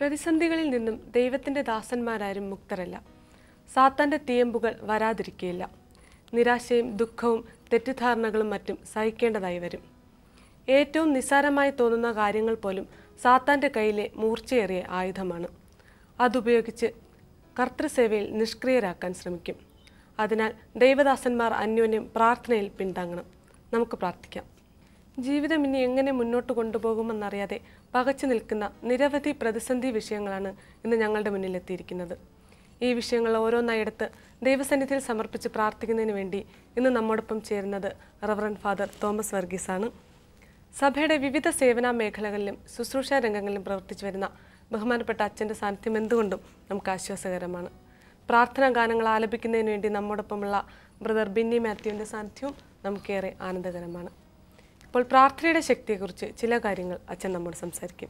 പ്രതിസന്ധികളിൽ നിന്നും ദൈവത്തിൻ്റെ ദാസന്മാരാരും മുക്തരല്ല സാത്താൻ്റെ തീയമ്പുകൾ വരാതിരിക്കുകയില്ല നിരാശയും ദുഃഖവും തെറ്റിദ്ധാരണകളും മറ്റും സഹിക്കേണ്ടതായി വരും ഏറ്റവും നിസ്സാരമായി തോന്നുന്ന കാര്യങ്ങൾ പോലും സാത്താൻ്റെ കയ്യിലെ മൂർച്ചയേറിയ ആയുധമാണ് അതുപയോഗിച്ച് കർത്തൃസേവയിൽ നിഷ്ക്രിയരാക്കാൻ ശ്രമിക്കും അതിനാൽ ദൈവദാസന്മാർ അന്യോന്യം പ്രാർത്ഥനയിൽ പിന്താങ്ങണം നമുക്ക് പ്രാർത്ഥിക്കാം ജീവിതം ഇനി എങ്ങനെ മുന്നോട്ട് കൊണ്ടുപോകുമെന്നറിയാതെ പകച്ചു നിൽക്കുന്ന നിരവധി പ്രതിസന്ധി വിഷയങ്ങളാണ് ഇന്ന് ഞങ്ങളുടെ മുന്നിലെത്തിയിരിക്കുന്നത് ഈ വിഷയങ്ങൾ ഓരോന്നായി എടുത്ത് ദൈവസന്നിധിയിൽ സമർപ്പിച്ച് പ്രാർത്ഥിക്കുന്നതിന് വേണ്ടി ഇന്ന് നമ്മോടൊപ്പം ചേരുന്നത് റവറൻ ഫാദർ തോമസ് വർഗീസാണ് സഭയുടെ വിവിധ സേവനാ മേഖലകളിലും ശുശ്രൂഷ രംഗങ്ങളിലും പ്രവർത്തിച്ചു വരുന്ന ബഹുമാനപ്പെട്ട അച്ഛൻ്റെ സാന്നിധ്യം എന്തുകൊണ്ടും നമുക്ക് ആശ്വാസകരമാണ് പ്രാർത്ഥനാ ഗാനങ്ങൾ ആലപിക്കുന്നതിന് വേണ്ടി നമ്മോടൊപ്പമുള്ള ബ്രദർ ബിന്നി മാത്യുവിൻ്റെ സാന്നിധ്യവും നമുക്കേറെ ആനന്ദകരമാണ് ഇപ്പോൾ പ്രാർത്ഥനയുടെ ശക്തിയെക്കുറിച്ച് ചില കാര്യങ്ങൾ അച്ഛൻ നമ്മോട് സംസാരിക്കും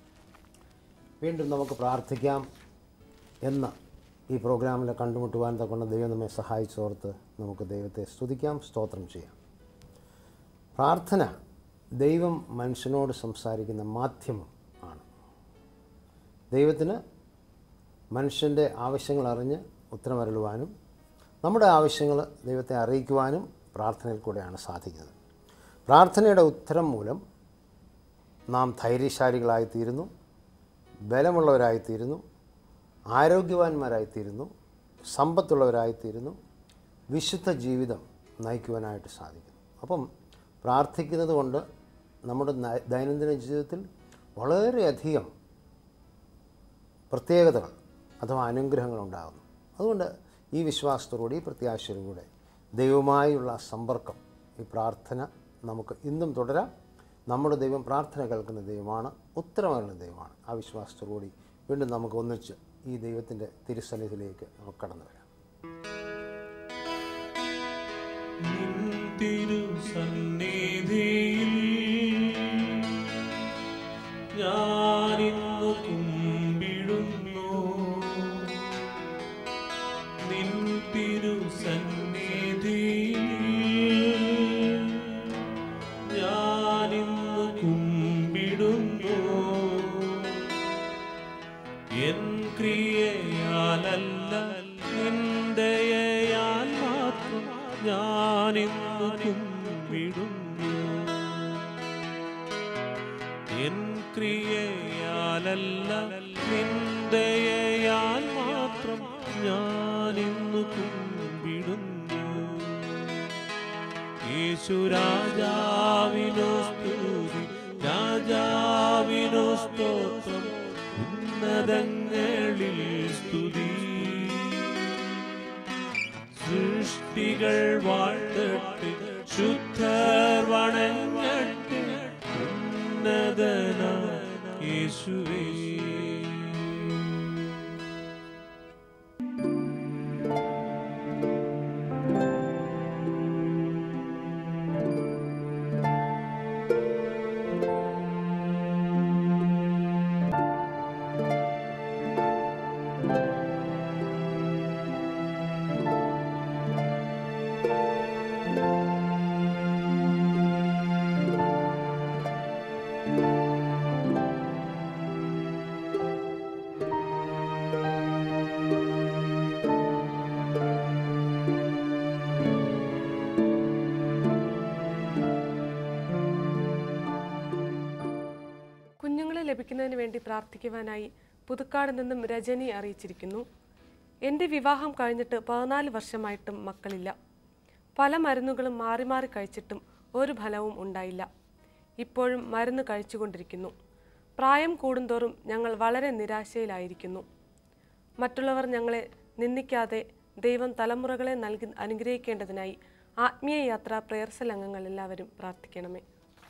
വീണ്ടും നമുക്ക് പ്രാർത്ഥിക്കാം എന്ന് ഈ പ്രോഗ്രാമിൽ കണ്ടുമുട്ടുവാൻ തക്കൊണ്ട് ദൈവം നമ്മെ സഹായിച്ചോർത്ത് നമുക്ക് ദൈവത്തെ സ്തുതിക്കാം സ്തോത്രം ചെയ്യാം പ്രാർത്ഥന ദൈവം മനുഷ്യനോട് സംസാരിക്കുന്ന മാധ്യമം ആണ് ദൈവത്തിന് മനുഷ്യൻ്റെ ആവശ്യങ്ങൾ അറിഞ്ഞ് ഉത്തരമരുളുവാനും നമ്മുടെ ആവശ്യങ്ങൾ ദൈവത്തെ അറിയിക്കുവാനും പ്രാർത്ഥനയിൽ കൂടെയാണ് സാധിക്കുന്നത് പ്രാർത്ഥനയുടെ ഉത്തരം മൂലം നാം ധൈര്യശാലികളായിത്തീരുന്നു ബലമുള്ളവരായിത്തീരുന്നു ആരോഗ്യവാന്മാരായിത്തീരുന്നു സമ്പത്തുള്ളവരായിത്തീരുന്നു വിശുദ്ധ ജീവിതം നയിക്കുവാനായിട്ട് സാധിക്കുന്നു അപ്പം പ്രാർത്ഥിക്കുന്നത് കൊണ്ട് നമ്മുടെ ന- ദൈനംദിന ജീവിതത്തിൽ വളരെയധികം പ്രത്യേകതകൾ അഥവാ അനുഗ്രഹങ്ങൾ ഉണ്ടാകുന്നു അതുകൊണ്ട് ഈ വിശ്വാസത്തോടുകൂടി ഈ പ്രത്യാശയോടുകൂടെ ദൈവമായുള്ള സമ്പർക്കം ഈ പ്രാർത്ഥന നമുക്ക് ഇന്നും തുടരാം നമ്മുടെ ദൈവം പ്രാർത്ഥന കേൾക്കുന്ന ദൈവമാണ് ഉത്തരമരുന്ന ദൈവമാണ് ആ വിശ്വാസത്തോടുകൂടി വീണ്ടും നമുക്ക് ഒന്നിച്ച് ഈ ദൈവത്തിൻ്റെ തിരുസന്നിധിയിലേക്ക് നമുക്ക് കടന്നു വരാം തിരു സന്നിധിയിൽ ഞാനിന്നു കുമ്പിടുന്നു നിൻ തിരു സന്നിധിയിൽ ഞാനിന്നു കുമ്പിടുന്നു എൻ ക്രിയയാലല്ല നിന്ദയാൽ മാത്രം ഞാനിന്നു കുമ്പിടുന്നു എൻ ക്രിയയാലല്ല നിന്ദയാൽ മാത്രം ഞാനിന്നു കുമ്പിടുന്നു യേശു രാജാവിനോ സ്തുതി രാജാവിനോ സ്തോത്രം ഉന്നതങ്ങളിൽ സ്തുതി സൃഷ്ടികൾ വാഴ്ത്തട്ട് ശുദ്ധർ വണങ്ങട്ട് ഉന്നതന യേശുവേ കുഞ്ഞുങ്ങളെ ലഭിക്കുന്നതിന് വേണ്ടി പ്രാർത്ഥിക്കുവാനായി പുതുക്കാട് നിന്നും രജനി അറിയിച്ചിരിക്കുന്നു എൻ്റെ വിവാഹം കഴിഞ്ഞിട്ട് പതിനാല് വർഷമായിട്ടും മക്കളില്ല പല മരുന്നുകളും മാറി മാറി കഴിച്ചിട്ടും ഒരു ഫലവും ഉണ്ടായില്ല ഇപ്പോഴും മരുന്ന് കഴിച്ചുകൊണ്ടിരിക്കുന്നു പ്രായം കൂടുന്തോറും ഞങ്ങൾ വളരെ നിരാശയിലായിരിക്കുന്നു മറ്റുള്ളവർ ഞങ്ങളെ നിന്ദിക്കാതെ ദൈവം തലമുറകളെ നൽകി അനുഗ്രഹിക്കേണ്ടതിനായി ആത്മീയ യാത്ര പ്രേയർസൽ അംഗങ്ങൾ എല്ലാവരും പ്രാർത്ഥിക്കണമേ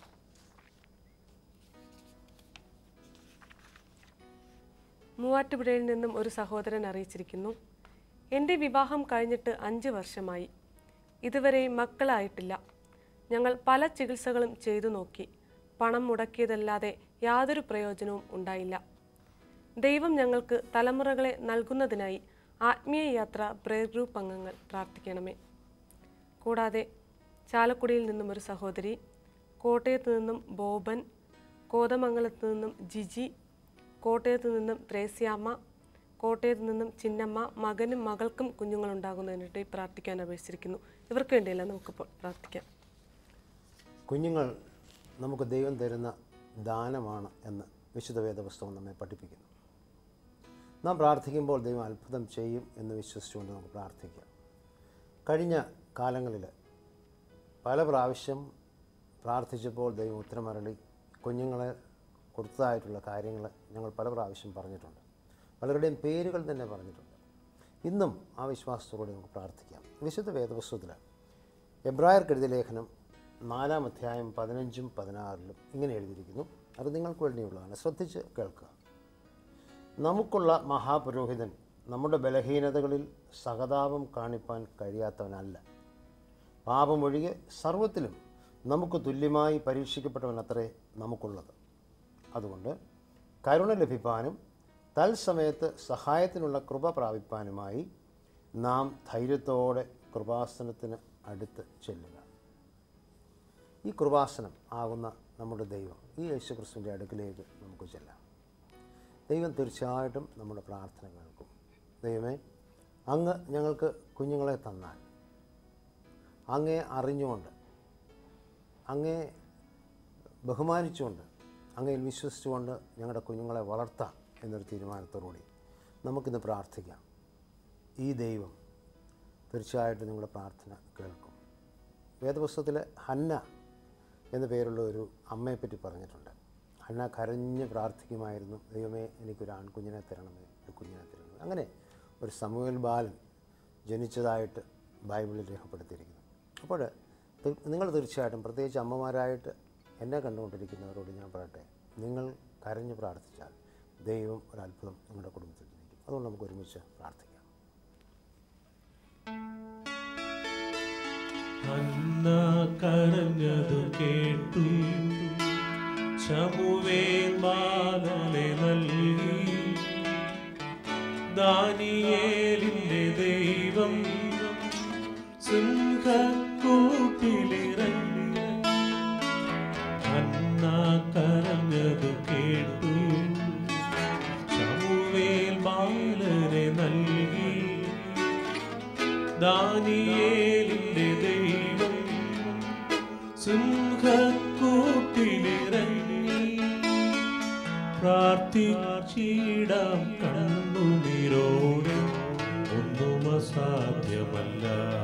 മൂവാറ്റുപുഴയിൽ നിന്നും ഒരു സഹോദരൻ അറിയിച്ചിരിക്കുന്നു എൻ്റെ വിവാഹം കഴിഞ്ഞിട്ട് അഞ്ച് വർഷമായി ഇതുവരെയും മക്കളായിട്ടില്ല ഞങ്ങൾ പല ചികിത്സകളും ചെയ്തു നോക്കി പണം മുടക്കിയതല്ലാതെ യാതൊരു പ്രയോജനവും ഉണ്ടായില്ല ദൈവം ഞങ്ങൾക്ക് തലമുറകളെ നൽകുന്നതിനായി ആത്മീയ യാത്ര പ്രേയർ ഗ്രൂപ്പ് അംഗങ്ങൾ പ്രാർത്ഥിക്കണമേ കൂടാതെ ചാലക്കുടിയിൽ നിന്നും ഒരു സഹോദരി കോട്ടയത്ത് നിന്നും ബോബൻ കോതമംഗലത്ത് നിന്നും ജിജി കോട്ടയത്ത് നിന്നും ത്രേസ്യാമ്മ കോട്ടയത്ത് നിന്നും ചിന്നമ്മ മകനും മകൾക്കും കുഞ്ഞുങ്ങളുണ്ടാകുന്നതിനായിട്ട് പ്രാർത്ഥിക്കാൻ അപേക്ഷിച്ചിരിക്കുന്നു ഇവർക്ക് വേണ്ടിയല്ല നമുക്കിപ്പോൾ പ്രാർത്ഥിക്കാം കുഞ്ഞുങ്ങൾ നമുക്ക് ദൈവം തരുന്ന ദാനമാണ് എന്ന് വിശുദ്ധ വേദപുസ്തകം നമ്മെ പഠിപ്പിക്കുന്നു നാം പ്രാർത്ഥിക്കുമ്പോൾ ദൈവം അത്ഭുതം ചെയ്യും എന്ന് വിശ്വസിച്ചുകൊണ്ട് നമുക്ക് പ്രാർത്ഥിക്കാം കഴിഞ്ഞ കാലങ്ങളിൽ പല പ്രാവശ്യം പ്രാർത്ഥിച്ചപ്പോൾ ദൈവം ഉത്തരമരളി കുഞ്ഞുങ്ങളെ കൊടുത്തതായിട്ടുള്ള കാര്യങ്ങൾ ഞങ്ങൾ പല പ്രാവശ്യം പറഞ്ഞിട്ടുണ്ട് പലരുടെയും പേരുകൾ തന്നെ പറഞ്ഞിട്ടുണ്ട് ഇന്നും ആ വിശ്വാസത്തോടെ നമുക്ക് പ്രാർത്ഥിക്കാം വിശുദ്ധ വേദപുസ്തകത്തിൽ എബ്രായർക്ക് എഴുതിയ ലേഖനം നാലാം അധ്യായം പതിനഞ്ചും പതിനാറിലും ഇങ്ങനെ എഴുതിയിരിക്കുന്നു അത് നിങ്ങൾക്ക് വേണ്ടിയുള്ളതാണ് ശ്രദ്ധിച്ച് കേൾക്കുക നമുക്കുള്ള മഹാപുരോഹിതൻ നമ്മുടെ ബലഹീനതകളിൽ സഹതാപം കാണിപ്പാൻ കഴിയാത്തവനല്ല പാപമൊഴികെ സർവത്തിലും നമുക്ക് തുല്യമായി പരീക്ഷിക്കപ്പെട്ടവനത്രേ നമുക്കുള്ളത് അതുകൊണ്ട് കരുണ ലഭിപ്പാനും തത്സമയത്ത് സഹായത്തിനുള്ള കൃപ പ്രാപിപ്പാനുമായി നാം ധൈര്യത്തോടെ കൃപാസനത്തിന് അടുത്ത് ചെല്ലുക ഈ കൃപാസനം ആകുന്ന നമ്മുടെ ദൈവം ഈ യേശുക്രിസ്തുവിൻ്റെ അടുക്കിലേക്ക് നമുക്ക് ചെല്ലാം ദൈവം തീർച്ചയായിട്ടും നമ്മുടെ പ്രാർത്ഥന കേൾക്കും ദൈവമേ അങ്ങ് ഞങ്ങൾക്ക് കുഞ്ഞുങ്ങളെ തന്നാൽ അങ്ങേ അറിഞ്ഞുകൊണ്ട് അങ്ങേ ബഹുമാനിച്ചുകൊണ്ട് അങ്ങയിൽ വിശ്വസിച്ചുകൊണ്ട് ഞങ്ങളുടെ കുഞ്ഞുങ്ങളെ വളർത്താം എന്നൊരു തീരുമാനത്തോടുകൂടി നമുക്കിന്ന് പ്രാർത്ഥിക്കാം ഈ ദൈവം തീർച്ചയായിട്ടും നിങ്ങളുടെ പ്രാർത്ഥന കേൾക്കും വേദപുസ്തകത്തിൽ ഹന്ന എന്ന പേരുള്ള ഒരു അമ്മയെപ്പറ്റി പറഞ്ഞിട്ടുണ്ട് ഹന്ന കരഞ്ഞ് പ്രാർത്ഥിക്കുമായിരുന്നു ദൈവമേ എനിക്കൊരു ആൺകുഞ്ഞിനെ തരണമേ ഒരു കുഞ്ഞിനെ തരണമേ അങ്ങനെ ഒരു സമൂഹൽ ബാലൻ ജനിച്ചതായിട്ട് ബൈബിളിൽ രേഖപ്പെടുത്തിയിരിക്കുന്നു അപ്പോൾ തി- നിങ്ങൾ തീർച്ചയായിട്ടും പ്രത്യേകിച്ച് അമ്മമാരായിട്ട് എന്നെ കണ്ടുകൊണ്ടിരിക്കുന്നവരോട് ഞാൻ പറയട്ടെ നിങ്ങൾ കരഞ്ഞ് പ്രാർത്ഥിച്ചാൽ ദൈവം ഒരു അത്ഭുതം നിങ്ങളുടെ കുടുംബത്തിൽ ജനിക്കും അതുകൊണ്ട് നമുക്ക് ഒരുമിച്ച് പ്രാർത്ഥിക്കാം അന്ന കരഞ്ഞതു കേട്ടു ചമുവേൻ ബാലനെ നൽകി ദാനിയേലിന്റെ ദൈവം സിംഹക്കൂട്ടിലിറങ്ങി അന്ന കരഞ്ഞതു കേട്ടു ചമുവേൽ ബാലനെ നൽകി ദാനിയേലിന്റെ ദൈവം സിംഹക്കൂട്ടിലിറങ്ങി പ്രാർത്ഥിച്ചിടാം കണ്ണുനീരോടെ ഒന്നും അസാധ്യമല്ല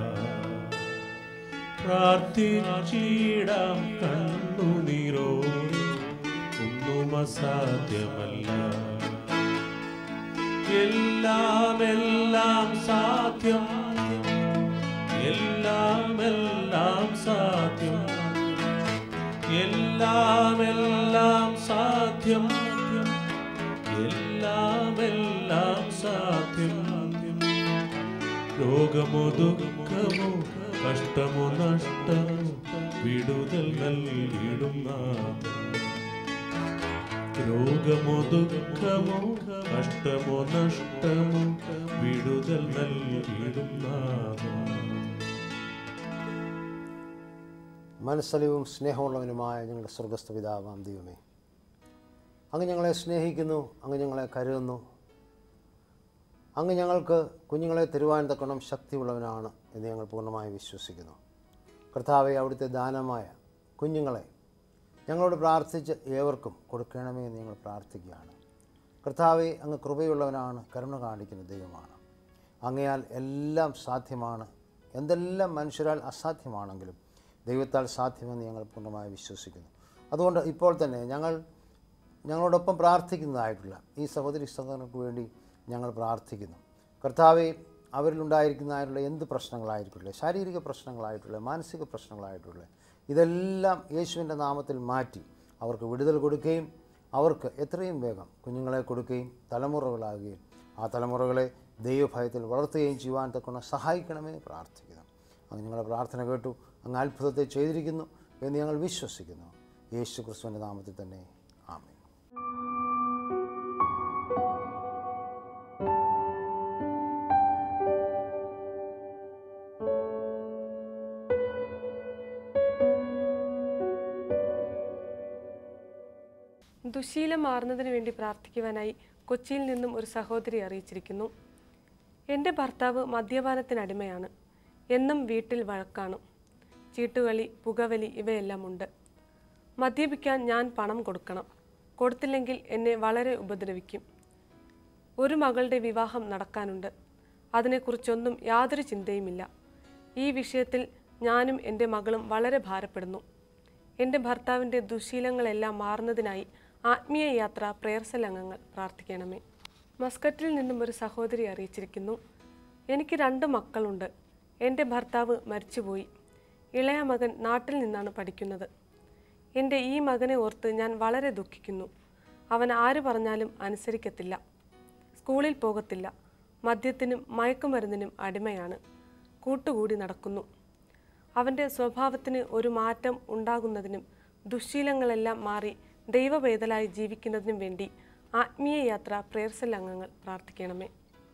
പ്രാർത്ഥിച്ചിടാം കണ്ണുനീരോടെ ഒന്നും അസാധ്യമല്ല എല്ലാം എല്ലാം സാധ്യം എല്ലാം എല്ലാം സാധ്യം എല്ലാം എല്ലാം സാധ്യം എല്ലാം എല്ലാം സാധ്യം രോഗമോ ദുഃഖമോ കഷ്ടമോ നഷ്ടമോ വിടുതൽ നൽകിയിടുന്ന രോഗമോ ദുഃഖമോ കഷ്ടമോ നഷ്ടമോ വിടുതൽ നൽകിയിടുന്ന മനസ്സലിവും സ്നേഹമുള്ളവനുമായ ഞങ്ങളുടെ സ്വർഗസ്ഥ പിതാവാം ദൈവമേ അങ്ങ് ഞങ്ങളെ സ്നേഹിക്കുന്നു അങ്ങ് ഞങ്ങളെ കരുതുന്നു അങ്ങ് ഞങ്ങൾക്ക് കുഞ്ഞുങ്ങളെ തരുവാൻ തക്കണം ശക്തിയുള്ളവനാണ് എന്ന് ഞങ്ങൾ പൂർണ്ണമായി വിശ്വസിക്കുന്നു കർത്താവെ അവിടുത്തെ ദാനമായ കുഞ്ഞുങ്ങളെ ഞങ്ങളോട് പ്രാർത്ഥിച്ച് ഏവർക്കും കൊടുക്കണമേ എന്ന് ഞങ്ങൾ പ്രാർത്ഥിക്കുകയാണ് കർത്താവെ അങ്ങ് കൃപയുള്ളവനാണ് കരുണ കാണിക്കുന്ന ദൈവമാണ് അങ്ങയാൽ എല്ലാം സാധ്യമാണ് എന്തെല്ലാം മനുഷ്യരാൽ അസാധ്യമാണെങ്കിലും ദൈവത്താൽ സാധ്യമെന്ന് ഞങ്ങൾ പൂർണ്ണമായി വിശ്വസിക്കുന്നു അതുകൊണ്ട് ഇപ്പോൾ തന്നെ ഞങ്ങൾ ഞങ്ങളോടൊപ്പം പ്രാർത്ഥിക്കുന്നതായിട്ടുള്ള ഈ സഹോദരി സഹോദരങ്ങൾക്ക് വേണ്ടി ഞങ്ങൾ പ്രാർത്ഥിക്കുന്നു കർത്താവെ അവരിലുണ്ടായിരിക്കുന്നതായിട്ടുള്ള എന്ത് പ്രശ്നങ്ങളായിട്ടുള്ള ശാരീരിക പ്രശ്നങ്ങളായിട്ടുള്ള മാനസിക പ്രശ്നങ്ങളായിട്ടുള്ള ഇതെല്ലാം യേശുവിൻ്റെ നാമത്തിൽ മാറ്റി അവർക്ക് വിടുതൽ കൊടുക്കുകയും അവർക്ക് എത്രയും വേഗം കുഞ്ഞുങ്ങളെ കൊടുക്കുകയും തലമുറകളാകുകയും ആ തലമുറകളെ ദൈവഭയത്തിൽ വളർത്തുകയും ചെയ്യുവാൻ തക്കൊണ്ട് സഹായിക്കണമേ പ്രാർത്ഥിക്കുന്നു അങ്ങ് ഞങ്ങളുടെ പ്രാർത്ഥന കേട്ടു അങ്ങ് അത്ഭുതത്തെ ചെയ്തിരിക്കുന്നു എന്ന് ഞങ്ങൾ വിശ്വസിക്കുന്നു യേശു ക്രിസ്തുവിൻ്റെ നാമത്തിൽ തന്നെ ആമേൻ ദുശീലം മാറുന്നതിന് വേണ്ടി പ്രാർത്ഥിക്കുവാനായി കൊച്ചിയിൽ നിന്നും ഒരു സഹോദരി അറിയിച്ചിരിക്കുന്നു എൻ്റെ ഭർത്താവ് മദ്യപാനത്തിനടിമയാണ് എന്നും വീട്ടിൽ വഴക്കാണ് ചീട്ടുകളി പുകവലി ഇവയെല്ലാം ഉണ്ട് മദ്യപിക്കാൻ ഞാൻ പണം കൊടുക്കണം കൊടുത്തില്ലെങ്കിൽ എന്നെ വളരെ ഉപദ്രവിക്കും ഒരു മകളുടെ വിവാഹം നടക്കാനുണ്ട് അതിനെക്കുറിച്ചൊന്നും യാതൊരു ചിന്തയുമില്ല ഈ വിഷയത്തിൽ ഞാനും എൻ്റെ മകളും വളരെ ഭാരപ്പെടുന്നു എൻ്റെ ഭർത്താവിൻ്റെ ദുശീലങ്ങളെല്ലാം മാറുന്നതിനായി ആത്മീയ യാത്ര പ്രേയർസൽ അംഗങ്ങൾ പ്രാർത്ഥിക്കണമേ മസ്കറ്റിൽ നിന്നും ഒരു സഹോദരി അറിയിച്ചിരിക്കുന്നു എനിക്ക് രണ്ട് മക്കളുണ്ട് എൻ്റെ ഭർത്താവ് മരിച്ചുപോയി ഇളയ മകൻ നാട്ടിൽ നിന്നാണ് പഠിക്കുന്നത് എൻ്റെ ഈ മകനെ ഓർത്ത് ഞാൻ വളരെ ദുഃഖിക്കുന്നു അവൻ ആര് പറഞ്ഞാലും അനുസരിക്കത്തില്ല സ്കൂളിൽ പോകത്തില്ല മദ്യത്തിനും മയക്കുമരുന്നിനും അടിമയാണ് കൂട്ടുകൂടി നടക്കുന്നു അവൻ്റെ സ്വഭാവത്തിന് ഒരു മാറ്റം ഉണ്ടാകുന്നതിനും ദുശ്ശീലങ്ങളെല്ലാം മാറി ദൈവവേദലായി ജീവിക്കുന്നതിനും വേണ്ടി ആത്മീയ യാത്ര പ്രേയർസൽ അംഗങ്ങൾ പ്രാർത്ഥിക്കണമേ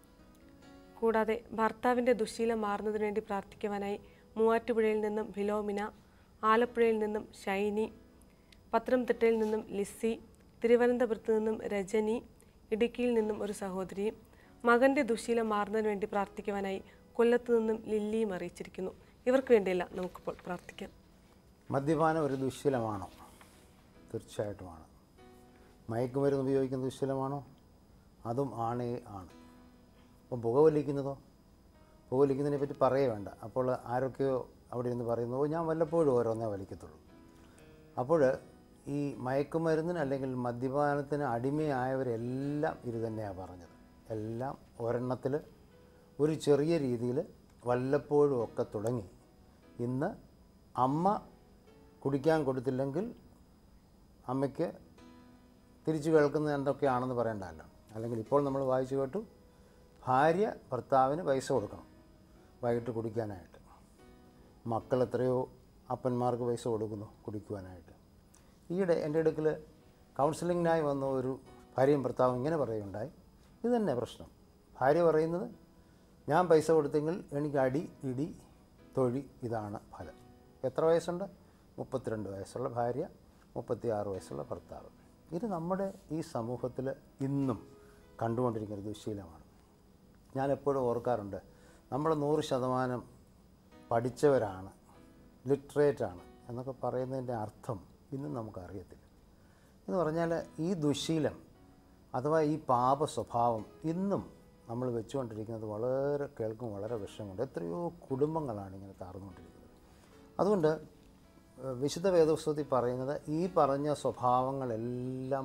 കൂടാതെ ഭർത്താവിൻ്റെ ദുശ്ശീലം മാറുന്നതിന് വേണ്ടി പ്രാർത്ഥിക്കുവാനായി മൂവാറ്റുപുഴയിൽ നിന്നും ഫിലോമിന ആലപ്പുഴയിൽ നിന്നും ഷൈനി പത്തനംതിട്ടയിൽ നിന്നും ലിസി തിരുവനന്തപുരത്ത് നിന്നും രജനി ഇടുക്കിയിൽ നിന്നും ഒരു സഹോദരിയും മകൻ്റെ ദുശ്ശീലം മാറുന്നതിന് വേണ്ടി പ്രാർത്ഥിക്കുവാനായി കൊല്ലത്ത് നിന്നും ലില്ലിയും അറിയിച്ചിരിക്കുന്നു ഇവർക്ക് വേണ്ടിയല്ല നമുക്കിപ്പോൾ പ്രാർത്ഥിക്കാം മദ്യപാനം ഒരു ദുശ്ശീലമാണോ തീർച്ചയായിട്ടുമാണ് മയക്കുമരുന്ന് ഉപയോഗിക്കുന്ന ദുശ്ശീലമാണോ അതും ആണേ ആണ് അപ്പം പുകവലിക്കുന്നതോ പുകവലിക്കുന്നതിനെ പറ്റി പറയേ വേണ്ട അപ്പോൾ ആരൊക്കെയോ അവിടെ ഇരുന്ന് പറയുന്നു "ഓ, ഞാൻ വല്ലപ്പോഴും ഓരോന്നേ വലിക്കത്തുള്ളൂ അപ്പോൾ ഈ മയക്കുമരുന്നിന് അല്ലെങ്കിൽ മദ്യപാനത്തിന് അടിമയായവരെല്ലാം ഇത് തന്നെയാണ് പറഞ്ഞത് എല്ലാം ഒരെണ്ണത്തിൽ ഒരു ചെറിയ രീതിയിൽ വല്ലപ്പോഴും ഒക്കെ തുടങ്ങി ഇന്ന് അമ്മ കുടിക്കാൻ കൊടുത്തില്ലെങ്കിൽ അമ്മയ്ക്ക് തിരിച്ചു കേൾക്കുന്നത് എന്തൊക്കെയാണെന്ന് പറയണ്ടല്ലോ അല്ലെങ്കിൽ ഇപ്പോൾ നമ്മൾ വായിച്ചു കേട്ടു ഭാര്യ ഭർത്താവിന് പൈസ കൊടുക്കണം വൈകിട്ട് കുടിക്കാനായിട്ട് മക്കൾ എത്രയോ അപ്പന്മാർക്ക് പൈസ കൊടുക്കുന്നു കുടിക്കുവാനായിട്ട് ഈയിടെ എൻ്റെ അടുക്കൽ കൗൺസിലിങ്ങിനായി വന്ന ഒരു ഭാര്യയും ഭർത്താവും ഇങ്ങനെ പറയുകയുണ്ടായി ഇത് തന്നെ പ്രശ്നം ഭാര്യ പറയുന്നത് ഞാൻ പൈസ കൊടുത്തെങ്കിൽ എനിക്ക് അടി ഇടി തൊഴി ഇതാണ് ഫലം എത്ര വയസ്സുണ്ട് മുപ്പത്തിരണ്ട് വയസ്സുള്ള ഭാര്യ മുപ്പത്തിയാറ് വയസ്സുള്ള ഭർത്താവ് ഇത് നമ്മുടെ ഈ സമൂഹത്തിൽ ഇന്നും കണ്ടുകൊണ്ടിരിക്കുന്ന ഒരു ദുശ്ശീലമാണ് ഞാൻ എപ്പോഴും ഓർക്കാറുണ്ട് നമ്മൾ നൂറ് ശതമാനം പഠിച്ചവരാണ് ലിറ്ററേറ്റാണ് എന്നൊക്കെ പറയുന്നതിൻ്റെ അർത്ഥം ഇന്നും നമുക്കറിയത്തില്ല എന്ന് പറഞ്ഞാൽ ഈ ദുശീലം അഥവാ ഈ പാപ സ്വഭാവം ഇന്നും നമ്മൾ വെച്ചുകൊണ്ടിരിക്കുന്നത് വളരെ കേൾക്കും വളരെ വിഷമമുണ്ട് എത്രയോ കുടുംബങ്ങളാണ് ഇങ്ങനെ താർന്നുകൊണ്ടിരിക്കുന്നത് അതുകൊണ്ട് ഏഹ്, വിശുദ്ധ വേദപുസ്തകത്തിൽ പറയുന്നത് ഈ പറഞ്ഞ സ്വഭാവങ്ങളെല്ലാം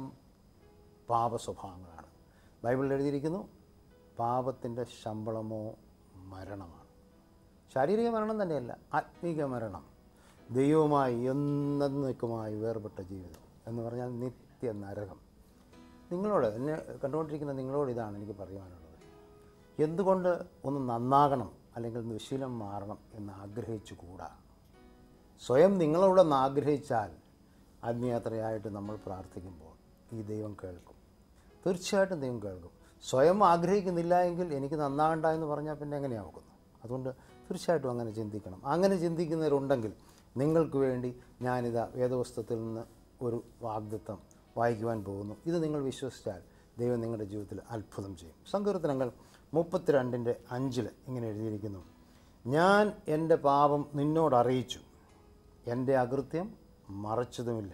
പാപ സ്വഭാവങ്ങളാണ് ബൈബിളിൽ എഴുതിയിരിക്കുന്നു പാപത്തിൻ്റെ ശമ്പളമോ മരണമാണ് ശാരീരിക മരണം തന്നെയല്ല ആത്മീക മരണം ദൈവവുമായി എന്നേക്കുമായി വേർപെട്ട ജീവിതം എന്ന് പറഞ്ഞാൽ നിത്യ നരകം നിങ്ങളോട് എന്നെ കണ്ടുകൊണ്ടിരിക്കുന്ന നിങ്ങളോട് ഇതാണ് എനിക്ക് പറയുവാനുള്ളത് എന്തുകൊണ്ട് ഒന്ന് നന്നാകണം അല്ലെങ്കിൽ ദുശീലം മാറണം എന്ന് ആഗ്രഹിച്ചു കൂടാ സ്വയം നിങ്ങളോടൊന്ന് ആഗ്രഹിച്ചാൽ ആത്മീയാത്രയായിട്ട് നമ്മൾ പ്രാർത്ഥിക്കുമ്പോൾ ഈ ദൈവം കേൾക്കും തീർച്ചയായിട്ടും ദൈവം കേൾക്കും സ്വയം ആഗ്രഹിക്കുന്നില്ല എങ്കിൽ എനിക്ക് നന്നാകണ്ട എന്ന് പറഞ്ഞാൽ പിന്നെ എങ്ങനെയാവുന്നു അതുകൊണ്ട് തീർച്ചയായിട്ടും അങ്ങനെ ചിന്തിക്കണം അങ്ങനെ ചിന്തിക്കുന്നവരുണ്ടെങ്കിൽ നിങ്ങൾക്ക് വേണ്ടി ഞാനിതാ വേദപുസ്തകത്തിൽ നിന്ന് ഒരു വാഗ്ദത്വം വായിക്കുവാൻ പോകുന്നു ഇത് നിങ്ങൾ വിശ്വസിച്ചാൽ ദൈവം നിങ്ങളുടെ ജീവിതത്തിൽ അത്ഭുതം ചെയ്യും സങ്കീർത്തനങ്ങൾ മുപ്പത്തിരണ്ടിൻ്റെ അഞ്ചിൽ ഇങ്ങനെ എഴുതിയിരിക്കുന്നു ഞാൻ എൻ്റെ പാപം നിന്നോട് അറിയിച്ചു എൻ്റെ അകൃത്യം മറച്ചതുമില്ല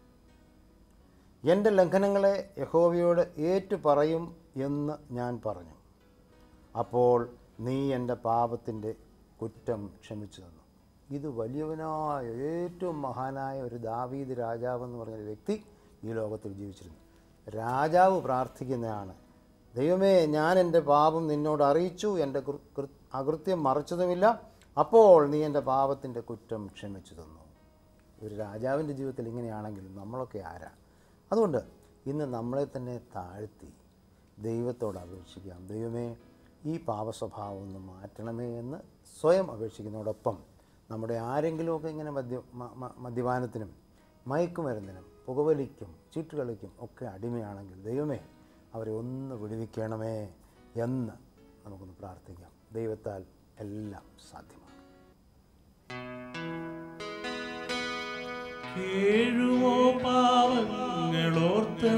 എൻ്റെ ലംഘനങ്ങളെ യഹോവയോട് ഏറ്റു പറയും എന്ന് ഞാൻ പറഞ്ഞു അപ്പോൾ നീ എൻ്റെ പാപത്തിൻ്റെ കുറ്റം ക്ഷമിച്ചു തന്നു ഇത് വലിയവനായ ഏറ്റവും മഹാനായ ഒരു ദാവീദ് രാജാവ് എന്ന് പറഞ്ഞൊരു വ്യക്തി ഈ ലോകത്തിൽ ജീവിച്ചിരുന്നു രാജാവ് പ്രാർത്ഥിക്കുന്നതാണ് ദൈവമേ ഞാൻ എൻ്റെ പാപം നിന്നോട് അറിയിച്ചു എൻ്റെ കൃ- കൃ- അകൃത്യം മറച്ചതുമില്ല അപ്പോൾ നീ എൻ്റെ പാപത്തിൻ്റെ കുറ്റം ക്ഷമിച്ചു തന്നു ഒരു രാജാവിൻ്റെ ജീവിതത്തിൽ ഇങ്ങനെയാണെങ്കിൽ നമ്മളൊക്കെ ആരാ അതുകൊണ്ട് ഇന്ന് നമ്മളെ തന്നെ താഴ്ത്തി ദൈവത്തോട് അപേക്ഷിക്കാം ദൈവമേ ഈ പാപസ്വഭാവം ഒന്ന് മാറ്റണമേ എന്ന് സ്വയം അപേക്ഷിക്കുന്നതോടൊപ്പം നമ്മുടെ ആരെങ്കിലുമൊക്കെ ഇങ്ങനെ മദ്യ മ- മ- മദ്യപാനത്തിനും മയക്കുമരുന്നിനും പുകവലിക്കും ചീട്ടുകളിക്കും ഒക്കെ അടിമയാണെങ്കിൽ ദൈവമേ അവരെ ഒന്ന് വിടുവിക്കണമേ എന്ന് നമുക്കൊന്ന് പ്രാർത്ഥിക്കാം ദൈവത്താൽ എല്ലാം സാധ്യമാണ് കേഴുമോ പാവങ്ങളോർത്ത്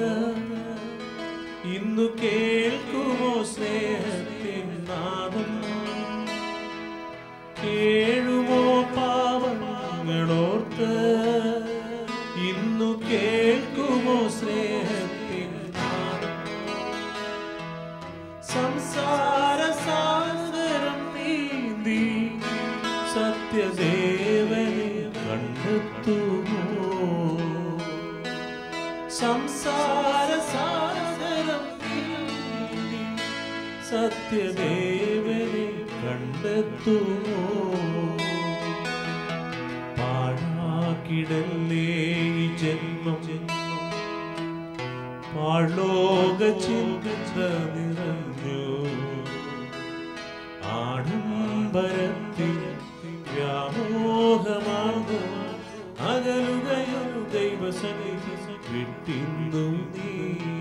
ഇന്നു കേൾക്കുമോ സ്നേഹത്തിൻ നാദം കേഴുമോ പാവങ്ങളോർത്ത് ഇന്നു കേൾക്കുമോ സ്നേഹത്തിൻ നാദം സംസാര സാഗരം നീന്തി സത്യദേവനെ കണ്ടെത്തുമോ സംസാര സാഗരം നീന്തി സത്യദേവനെ കണ്ടെത്തുമോ പാഴാക്കിടല്ലേ ഈ ജന്മം പാഴോക ചിന്ത നിറഞ്ഞു ആഡംബരത്തിൽ വ്യാമോഹമാർഗം അകലുകയോ ദൈവസന്നിധി വിട്ടിന്നു നീ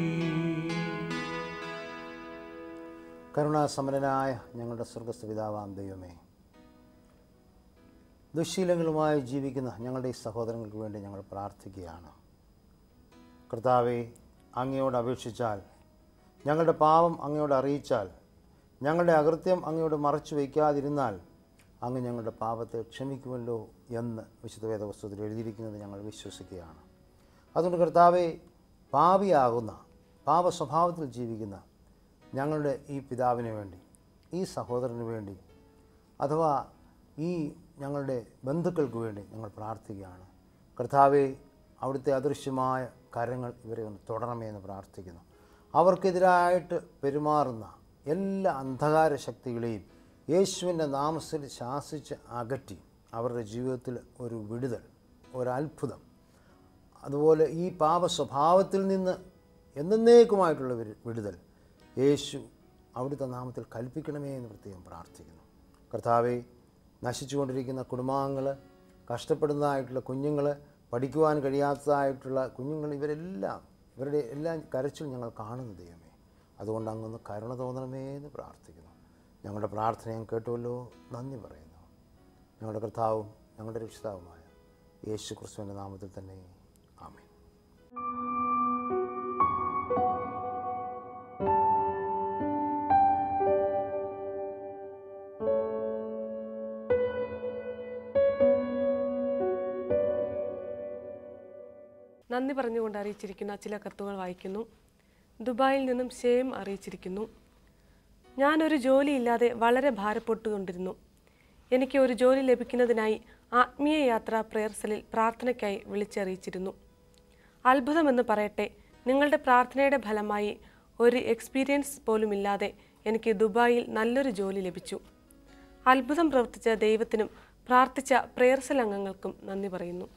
കരുണാസമരനായ ഞങ്ങളുടെ സ്വർഗസ്ഥ പിതാവാം ദൈവമേ ദുശ്ശീലങ്ങളുമായി ജീവിക്കുന്ന ഞങ്ങളുടെ ഈ സഹോദരങ്ങൾക്ക് വേണ്ടി ഞങ്ങൾ പ്രാർത്ഥിക്കുകയാണ് കർത്താവെ അങ്ങയോട് അപേക്ഷിച്ചാൽ ഞങ്ങളുടെ പാപം അങ്ങയോട് അറിയിച്ചാൽ ഞങ്ങളുടെ അകൃത്യം അങ്ങയോട് മറച്ചു വയ്ക്കാതിരുന്നാൽ അങ്ങ് ഞങ്ങളുടെ പാപത്തെ ക്ഷമിക്കുമല്ലോ എന്ന് വിശുദ്ധ വേദവസ്തുത്തിൽ എഴുതിയിരിക്കുന്നത് ഞങ്ങൾ വിശ്വസിക്കുകയാണ് അതുകൊണ്ട് കർത്താവെ പാപിയാകുന്ന പാപ സ്വഭാവത്തിൽ ജീവിക്കുന്ന ഞങ്ങളുടെ ഈ പിതാവിന് വേണ്ടി ഈ സഹോദരന് വേണ്ടി അഥവാ ഈ ഞങ്ങളുടെ ബന്ധുക്കൾക്ക് വേണ്ടി ഞങ്ങൾ പ്രാർത്ഥിക്കുകയാണ് കർത്താവെ അവിടുത്തെ അദൃശ്യമായ കരങ്ങൾ ഇവരെ ഒന്ന് തുടരണമേ എന്ന് പ്രാർത്ഥിക്കുന്നു അവർക്കെതിരായിട്ട് പെരുമാറുന്ന എല്ലാ അന്ധകാര ശക്തികളെയും യേശുവിൻ്റെ നാമത്തിൽ ശാസിച്ച് അകറ്റി അവരുടെ ജീവിതത്തിൽ ഒരു വിടുതൽ ഒരത്ഭുതം അതുപോലെ ഈ പാപ സ്വഭാവത്തിൽ നിന്ന് എന്നേക്കുമായിട്ടുള്ള ഒരു വിടുതൽ യേശു അവിടുത്തെ നാമത്തിൽ കൽപ്പിക്കണമേ എന്ന് പ്രത്യേകം പ്രാർത്ഥിക്കുന്നു കർത്താവെ നശിച്ചുകൊണ്ടിരിക്കുന്ന കുടുംബാംഗങ്ങൾ കഷ്ടപ്പെടുന്നതായിട്ടുള്ള കുഞ്ഞുങ്ങൾ പഠിക്കുവാൻ കഴിയാത്തതായിട്ടുള്ള കുഞ്ഞുങ്ങൾ ഇവരെല്ലാം ഇവരുടെ എല്ലാം കരച്ചിൽ ഞങ്ങൾ കാണുന്നു ദൈവമേ അതുകൊണ്ട് അങ്ങൊന്ന് കരുണ തോന്നണമേ എന്ന് പ്രാർത്ഥിക്കുന്നു ഞങ്ങളുടെ പ്രാർത്ഥന ഞാൻ കേട്ടുവല്ലോ നന്ദി പറയുന്നു ഞങ്ങളുടെ കർത്താവും ഞങ്ങളുടെ രക്ഷിതാവുമായ യേശു ക്രിസ്തുവിൻ്റെ നാമത്തിൽ തന്നെ ആമേൻ നന്ദി പറഞ്ഞുകൊണ്ട് അറിയിച്ചിരിക്കുന്ന ചില കത്തുകൾ വായിക്കുന്നു ദുബായിൽ നിന്നും ഷേം അറിയിച്ചിരിക്കുന്നു ഞാനൊരു ജോലിയില്ലാതെ വളരെ ഭാരപ്പെട്ടുകൊണ്ടിരുന്നു എനിക്ക് ഒരു ജോലി ലഭിക്കുന്നതിനായി ആത്മീയ യാത്ര പ്രയർ സെല്ലിൽ പ്രാർത്ഥനയ്ക്കായി വിളിച്ചറിയിച്ചിരുന്നു അത്ഭുതമെന്ന് പറയട്ടെ നിങ്ങളുടെ പ്രാർത്ഥനയുടെ ഫലമായി ഒരു എക്സ്പീരിയൻസ് പോലുമില്ലാതെ എനിക്ക് ദുബായിൽ നല്ലൊരു ജോലി ലഭിച്ചു അത്ഭുതം പ്രവർത്തിച്ച ദൈവത്തിനും പ്രാർത്ഥിച്ച പ്രയർ സെൽ അംഗങ്ങൾക്കും നന്ദി പറയുന്നു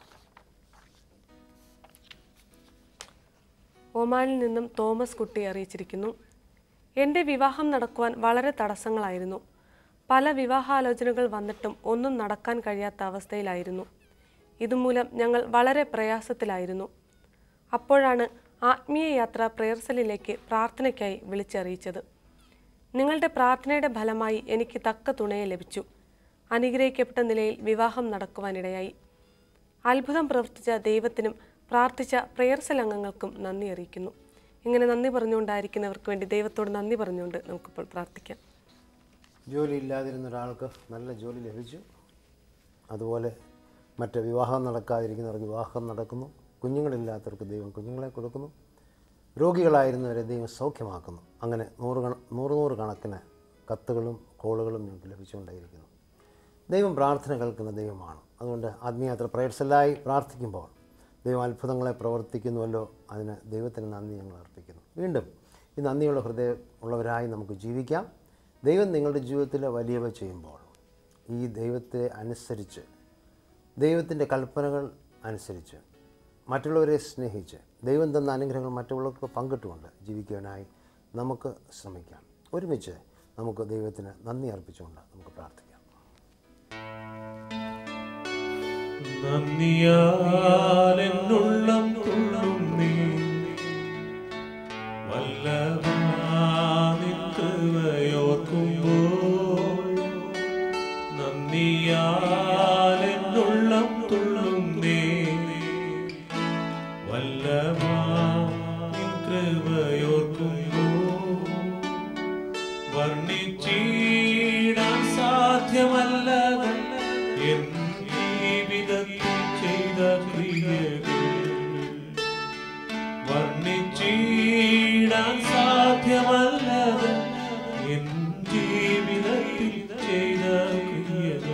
ഒമാനിൽ നിന്നും തോമസ് കുട്ടി അറിയിച്ചിരിക്കുന്നു എൻ്റെ വിവാഹം നടക്കുവാൻ വളരെ തടസ്സങ്ങളായിരുന്നു പല വിവാഹാലോചനകൾ വന്നിട്ടും ഒന്നും നടക്കാൻ കഴിയാത്ത അവസ്ഥയിലായിരുന്നു ഇതുമൂലം ഞങ്ങൾ വളരെ പ്രയാസത്തിലായിരുന്നു അപ്പോഴാണ് ആത്മീയ യാത്ര പ്രേയർസലിലേക്ക് പ്രാർത്ഥനയ്ക്കായി വിളിച്ചറിയിച്ചത് നിങ്ങളുടെ പ്രാർത്ഥനയുടെ ഫലമായി എനിക്ക് തക്ക തുണയെ ലഭിച്ചു അനുഗ്രഹിക്കപ്പെട്ട നിലയിൽ വിവാഹം നടക്കുവാനിടയായി അത്ഭുതം പ്രവർത്തിച്ച ദൈവത്തിനും പ്രാർത്ഥിച്ച പ്രേയർസൽ അംഗങ്ങൾക്കും നന്ദി അറിയിക്കുന്നു ഇങ്ങനെ നന്ദി പറഞ്ഞുകൊണ്ടായിരിക്കുന്നവർക്ക് വേണ്ടി ദൈവത്തോട് നന്ദി പറഞ്ഞുകൊണ്ട് നമുക്കിപ്പോൾ പ്രാർത്ഥിക്കാം ജോലി ഇല്ലാതിരുന്ന ഒരാൾക്ക് നല്ല ജോലി ലഭിച്ചു അതുപോലെ മറ്റ് വിവാഹം നടക്കാതിരിക്കുന്നവർക്ക് വിവാഹം നടക്കുന്നു കുഞ്ഞുങ്ങളില്ലാത്തവർക്ക് ദൈവം കുഞ്ഞുങ്ങളെ കൊടുക്കുന്നു രോഗികളായിരുന്നവരെ ദൈവം സൗഖ്യമാക്കുന്നു അങ്ങനെ നൂറ് കണ നൂറ് നൂറ് കണക്കിന് കത്തുകളും കോളുകളും ഞങ്ങൾക്ക് ലഭിച്ചുകൊണ്ടേയിരിക്കുന്നു ദൈവം പ്രാർത്ഥന കേൾക്കുന്ന ദൈവമാണ് അതുകൊണ്ട് ആത്മീയാത്ര പ്രയർസലായി പ്രാർത്ഥിക്കുമ്പോൾ ദൈവം അത്ഭുതങ്ങളെ പ്രവർത്തിക്കുന്നുവല്ലോ അതിന് ദൈവത്തിന് നന്ദി ഞങ്ങൾ അർപ്പിക്കുന്നു വീണ്ടും ഈ നന്ദിയുള്ള ഹൃദയം ഉള്ളവരായി നമുക്ക് ജീവിക്കാം ദൈവം നിങ്ങളുടെ ജീവിതത്തിൽ വലിയവ ചെയ്യുമ്പോൾ ഈ ദൈവത്തെ അനുസരിച്ച് ദൈവത്തിൻ്റെ കൽപ്പനകൾ അനുസരിച്ച് മറ്റുള്ളവരെ സ്നേഹിച്ച് ദൈവം തന്ന അനുഗ്രഹങ്ങൾ മറ്റുള്ളവർക്ക് പങ്കിട്ടുകൊണ്ട് ജീവിക്കുവാനായി നമുക്ക് ശ്രമിക്കാം ഒരുമിച്ച് നമുക്ക് ദൈവത്തിന് നന്ദി അർപ്പിച്ചുകൊണ്ട് നമുക്ക് പ്രാർത്ഥിക്കാം നന്ദിയാലെന്നുള്ളം തുള്ളും നീ വല്ലവാനിക്കവയോർക്കുമ്പോൾ നന്ദിയാലെന്നുള്ളം തുള്ളും നീ വർണ്ണിച്ചിടാൻ സാധ്യമല്ലത് എൻ ജീവിതത്തിൽ ചെയ്ത ക്രിയകൾ വർണ്ണിച്ചിടാൻ സാധ്യമല്ലത് എൻ ജീവിതത്തിൽ ചെയ്ത ക്രിയകൾ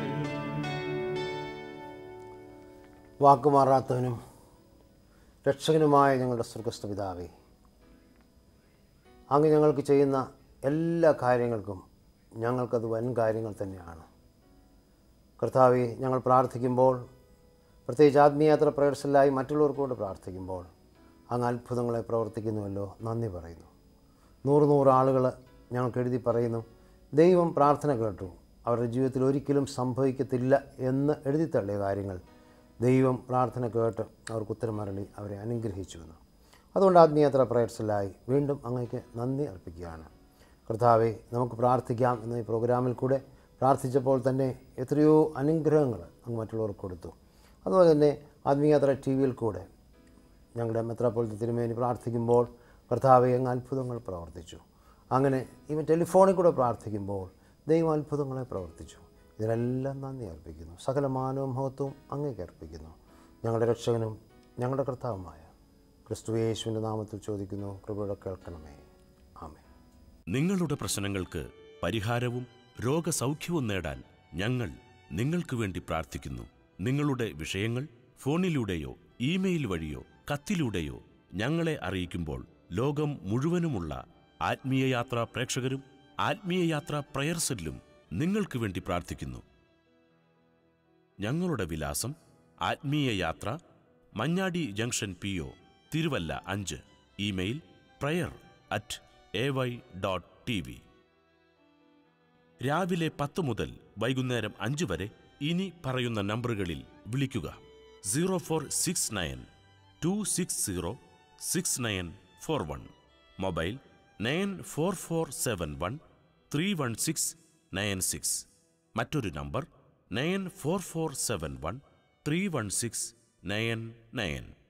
വാക്കുമാറാത്തവനും രക്ഷകനുമായ ഞങ്ങളുടെ സ്വർഗസ്ഥ പിതാവേ അങ്ങ് ഞങ്ങൾക്ക് ചെയ്യുന്ന എല്ലാ കാര്യങ്ങൾക്കും ഞങ്ങൾക്കത് വൻ കാര്യങ്ങൾ തന്നെയാണ് കർത്താവെ ഞങ്ങൾ പ്രാർത്ഥിക്കുമ്പോൾ പ്രത്യേകിച്ച് ആത്മീയാത്ര പ്രേഴ്സലായി മറ്റുള്ളവർക്കൂടെ പ്രാർത്ഥിക്കുമ്പോൾ അങ്ങ് അത്ഭുതങ്ങളെ പ്രവർത്തിക്കുന്നുവല്ലോ നന്ദി പറയുന്നു നൂറ് നൂറ് ആളുകൾ ഞങ്ങൾക്ക് എഴുതി പറയുന്നു ദൈവം പ്രാർത്ഥന കേട്ടു അവരുടെ ജീവിതത്തിൽ ഒരിക്കലും സംഭവിക്കത്തില്ല എന്ന് എഴുതി തള്ളിയ കാര്യങ്ങൾ ദൈവം പ്രാർത്ഥന കേട്ട് അവർക്ക് ഉത്തരം മരളി അവരെ അനുഗ്രഹിച്ചുവെന്ന് അതുകൊണ്ട് ആത്മീയത്ര പ്രയർസലായി വീണ്ടും അങ്ങേക്ക് നന്ദി അർപ്പിക്കുകയാണ് കർത്താവെ നമുക്ക് പ്രാർത്ഥിക്കാം എന്ന ഈ പ്രോഗ്രാമിൽ കൂടെ പ്രാർത്ഥിച്ചപ്പോൾ തന്നെ എത്രയോ അനുഗ്രഹങ്ങൾ അങ്ങ് മറ്റുള്ളവർക്ക് കൊടുത്തു അതുപോലെ തന്നെ ആത്മീയത്ര ടി വിയിൽ കൂടെ ഞങ്ങളുടെ മെത്രാപ്പോലത്തെ തിരുമേനി പ്രാർത്ഥിക്കുമ്പോൾ കർത്താവെ അങ്ങ് അത്ഭുതങ്ങൾ പ്രവർത്തിച്ചു അങ്ങനെ ഇവൻ ടെലിഫോണിൽ കൂടെ പ്രാർത്ഥിക്കുമ്പോൾ ദൈവം അത്ഭുതങ്ങളെ പ്രവർത്തിച്ചു ഇതിനെല്ലാം നന്ദി അർപ്പിക്കുന്നു സകല മാനവും മഹത്വവും അങ്ങേക്ക് അർപ്പിക്കുന്നു ഞങ്ങളുടെ രക്ഷകനും ഞങ്ങളുടെ കർത്താവുമായ ക്രിസ്തു യേശുവിൻ്റെ നാമത്തിൽ ചോദിക്കുന്നു കൃപയുടെ കേൾക്കണമേ ആമേ നിങ്ങളുടെ പ്രശ്നങ്ങൾക്ക് പരിഹാരവും രോഗസൗഖ്യവും നേടാൻ ഞങ്ങൾ നിങ്ങൾക്ക് വേണ്ടി പ്രാർത്ഥിക്കുന്നു നിങ്ങളുടെ വിഷയങ്ങൾ ഫോണിലൂടെയോ ഇമെയിൽ വഴിയോ കത്തിലൂടെയോ ഞങ്ങളെ അറിയിക്കുമ്പോൾ ലോകം മുഴുവനുമുള്ള ആത്മീയ യാത്രാ പ്രേക്ഷകരും ആത്മീയ യാത്രാ പ്രയർസെല്ലും നിങ്ങൾക്ക് വേണ്ടി പ്രാർത്ഥിക്കുന്നു ഞങ്ങളുടെ വിലാസം ആത്മീയ യാത്ര Manjadi junction P O Thiruvalla അഞ്ച് email prayer at A Y dot T V രാവിലെ പത്ത് മുതൽ വൈകുന്നേരം അഞ്ച് വരെ ഇനി പറയുന്ന നമ്പറുകളിൽ വിളിക്കുക zero four six nine two six zero six nine four one mobile nine four four seven one three one six nine six മറ്റൊരു number nine four four seven one three one six nine nine